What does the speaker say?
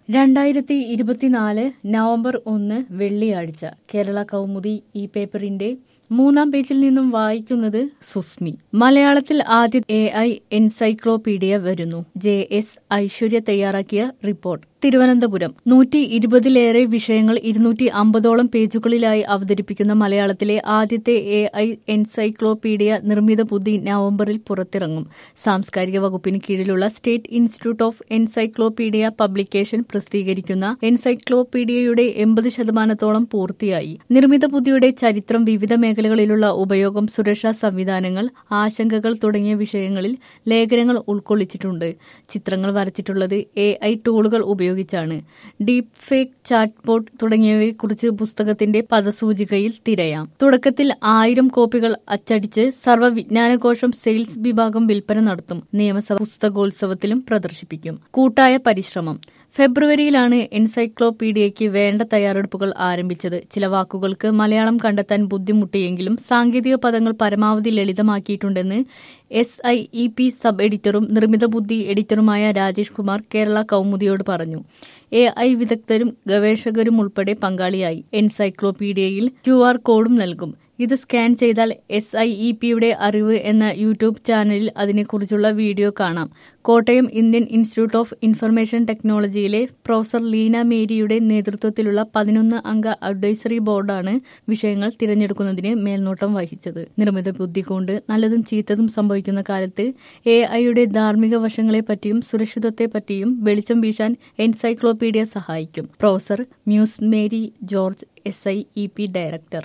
രണ്ടായിരത്തി ഇരുപത്തിനാല് നവംബർ ഒന്ന് വെള്ളിയാഴ്ച കേരള കൗമുദി ഈ പേപ്പറിന്റെ മൂന്നാം പേജിൽ നിന്നും വായിക്കുന്നത് സുസ്മി മലയാളത്തിൽ ആദ്യ എ ഐ എൻസൈക്ലോപീഡിയ വരുന്നു ജെ എസ് ഐശ്വര്യ തയ്യാറാക്കിയ റിപ്പോർട്ട് തിരുവനന്തപുരം നൂറ്റി ഇരുപതിലേറെ വിഷയങ്ങൾ ഇരുന്നൂറ്റി അമ്പതോളം പേജുകളിലായി അവതരിപ്പിക്കുന്ന മലയാളത്തിലെ ആദ്യത്തെ എ ഐ എൻസൈക്ലോപീഡിയ നിർമ്മിത ബുദ്ധി നവംബറിൽ പുറത്തിറങ്ങും സാംസ്കാരിക വകുപ്പിന് കീഴിലുള്ള state institute of encyclopedia publication പ്രസിദ്ധീകരിക്കുന്ന എൻസൈക്ലോപീഡിയയുടെ എൺപത് ശതമാനത്തോളം പൂർത്തിയായി നിർമ്മിത ബുദ്ധിയുടെ ചരിത്രം വിവിധ മേഖലകളിലുള്ള ഉപയോഗം സുരക്ഷാ സംവിധാനങ്ങൾ ആശങ്കകൾ തുടങ്ങിയ വിഷയങ്ങളിൽ ലേഖനങ്ങൾ ഉൾക്കൊള്ളിച്ചിട്ടുണ്ട് ചിത്രങ്ങൾ വരച്ചിട്ടുള്ളത് എ ഐ ടൂളുകൾ ഉപയോഗിച്ചാണ് ഡീപ് ഫേക്ക് ചാറ്റ്ബോട്ട് തുടങ്ങിയവയെക്കുറിച്ച് പുസ്തകത്തിന്റെ പദസൂചികയിൽ തിരയാം തുടക്കത്തിൽ ആയിരം കോപ്പികൾ അച്ചടിച്ച് സർവ്വവിജ്ഞാനകോശം സെയിൽസ് വിഭാഗം വിൽപ്പന നടത്തും നിയമസഭ പുസ്തകോത്സവത്തിലും പ്രദർശിപ്പിക്കും കൂട്ടായ പരിശ്രമം ഫെബ്രുവരിയിലാണ് എൻസൈക്ലോപീഡിയയ്ക്ക് വേണ്ട തയ്യാറെടുപ്പുകൾ ആരംഭിച്ചത് ചില വാക്കുകൾക്ക് മലയാളം കണ്ടെത്താൻ ബുദ്ധിമുട്ടിയെങ്കിലും സാങ്കേതിക പദങ്ങൾ പരമാവധി ലളിതമാക്കിയിട്ടുണ്ടെന്ന് S I E P sub എഡിറ്ററും നിർമ്മിത ബുദ്ധി എഡിറ്ററുമായ രാജേഷ് കുമാർ കേരള കൗമുദിയോട് പറഞ്ഞു എ ഐ വിദഗ്ധരും ഗവേഷകരും ഉൾപ്പെടെ പങ്കാളിയായി എൻസൈക്ലോപീഡിയയിൽ ക്യു ആർ കോഡും നൽകും ഇത് സ്കാൻ ചെയ്താൽ എസ് ഐ ഇ പിയുടെ അറിവ് എന്ന യൂട്യൂബ് ചാനലിൽ അതിനെക്കുറിച്ചുള്ള വീഡിയോ കാണാം Kottayam Indian institute of information ടെക്നോളജിയിലെ പ്രൊഫസർ ലീന മേരിയുടെ നേതൃത്വത്തിലുള്ള പതിനൊന്ന് അംഗ അഡ്വൈസറി ബോർഡാണ് വിഷയങ്ങൾ തിരഞ്ഞെടുക്കുന്നതിന് മേൽനോട്ടം വഹിച്ചത് നിർമ്മിത ബുദ്ധി കൊണ്ട് നല്ലതും ചീത്തതും സംഭവിക്കുന്ന കാലത്ത് എ ഐയുടെ ധാർമ്മിക വശങ്ങളെപ്പറ്റിയും സുരക്ഷിതത്വത്തെപ്പറ്റിയും വെളിച്ചം വീശാൻ എൻസൈക്ലോപീഡിയ സഹായിക്കും professor Muse Mary George S I E P director